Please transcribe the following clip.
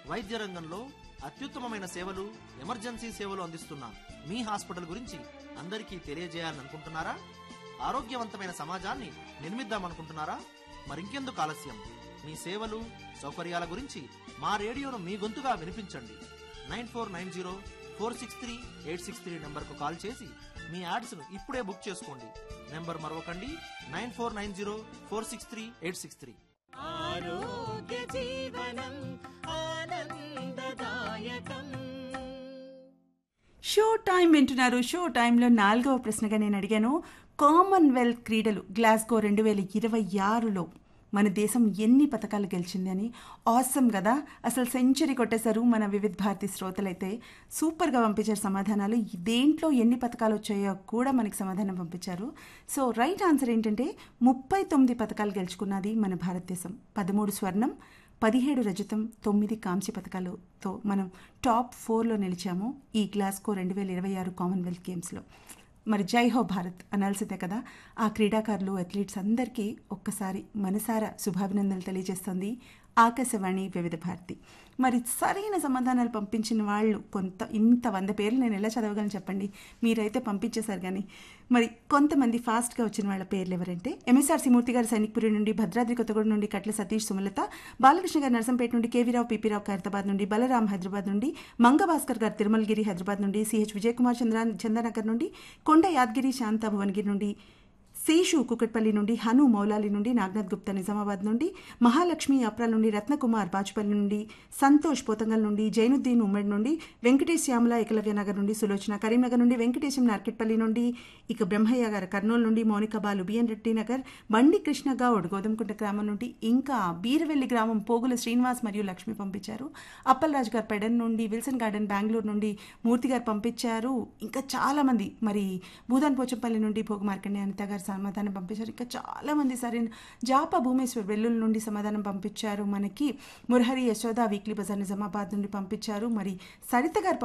వైద్య రంగంలో అత్యుత్తమమైన సేవలు ఎమర్జెన్సీ సేవలు అందిస్తున్న మీ హాస్పిటల్ గురించి అందరికీ తెలియజేయాలని అనుకుంటున్నారా ఆరోగ్యవంతమైన సమాజాన్ని నిర్మిద్దామనుకుంటున్నారా మరింకెందుకు ఆలస్యం మీ సేవలు సౌకర్యాల గురించి మా రేడియోను మీ గొంతుగా వినిపించండి nine four nine zero four six three eight six three నెంబర్కు కాల్ చేసి మీ యాడ్స్ను ఇప్పుడే బుక్ చేసుకోండి నెంబర్ మరొకండి nine four nine zero four six three eight six three ఆరోగ్య జీవనం ఆనందదాయకం షో టైం వింటున్నారు షో టైంలో నాలుగవ ప్రశ్నగా నేను అడిగాను కామన్వెల్త్ క్రీడలు గ్లాస్గో రెండు వేల ఇరవై ఆరులో మన దేశం ఎన్ని పథకాలు గెలిచింది అని ఆసమ్ కదా అసలు సెంచరీ కొట్టేశారు మన వివిధ భారతి శ్రోతలైతే సూపర్గా పంపించారు సమాధానాలు దేంట్లో ఎన్ని పథకాలు వచ్చాయో కూడా మనకి సమాధానం పంపించారు సో రైట్ ఆన్సర్ ఏంటంటే ముప్పై తొమ్మిది పథకాలు గెలుచుకున్నది మన భారతదేశం పదమూడు స్వర్ణం పదిహేడు రజతం తొమ్మిది కాంస్య పథకాలతో మనం టాప్ ఫోర్లో నిలిచాము ఈ గ్లాస్కో రెండు వేల ఇరవై ఆరు కామన్వెల్త్ గేమ్స్లో మరి జై హో భారత్ అనాల్సిందే కదా ఆ క్రీడాకారులు అథ్లీట్స్ అందరికీ ఒక్కసారి మనసారా శుభాభినందనలు తెలియజేస్తుంది ఆకాశవాణి వివిధ భారతి మరి సరైన సమాధానాలు పంపించిన వాళ్ళు కొంత ఇంత వంద పేర్లు నేను ఎలా చదవగలను చెప్పండి మీరైతే పంపించేశారు కానీ మరి కొంతమంది ఫాస్ట్గా వచ్చిన వాళ్ళ పేర్లు ఎవరంటే ఎంఎస్ఆర్సీ మూర్తి గారు సైనిక్పురి నుండి భద్రాద్రి కొత్తగూడ నుండి కట్ల సతీష్ సుమలత బాలకృష్ణ గారు నర్సంపేట నుండి కేవీరావు పీపీరావు ఖైరతాబాద్ నుండి బలరాం హైదరాబాద్ నుండి మంగభాస్కర్ గారు తిరుమలగిరి హైదరాబాద్ నుండి సిహెచ్ విజయకుమార్ చంద్ర చందనగర్ నుండి కొండ యాదగిరి శాంత భువనగిరి నుండి శేషు కుకట్పల్లి నుండి హను మౌలాలి నుండి నాగనాథ్ గుప్తా నిజామాబాద్ నుండి మహాలక్ష్మి అప్రాల్ నుండి రత్నకుమార్ బాచుపల్లి నుండి సంతోష్ పోతంగల్ నుండి జైనుద్దీన్ ఉమ్మడి నుండి వెంకటేష్ శ్యామల ఏకలవ్య నగర్ నుండి సులోచన కరీంనగర్ నుండి వెంకటేశం నార్కెట్పల్లి నుండి ఇక బ్రహ్మయ్య గారు కర్నూలు నుండి మౌనిక బాలు బిఎన్ రెడ్డి నగర్ బండి కృష్ణ గౌడ్ గోధుమకుంట గ్రామం నుండి ఇంకా బీరవెల్లి గ్రామం పోగుల శ్రీనివాస్ మరియు లక్ష్మి పంపించారు అప్పలరాజు గారు పెడన్ నుండి విల్సన్ గార్డెన్ బెంగళూరు నుండి మూర్తి గారు పంపించారు ఇంకా చాలా మంది మరి భూదాన్ పోచంపల్లి నుండి భోగ మార్కండి అనిత గారు సమాధానం పంపించారు ఇంకా చాలా మంది సరైన జాప భూమేశ్వర్ వెల్లుల్లి నుండి సమాధానం పంపించారు మనకి మురహరి యశోద వీక్లీ బజార్ నిజామాబాద్ నుండి పంపించారు మరి సరిత గారు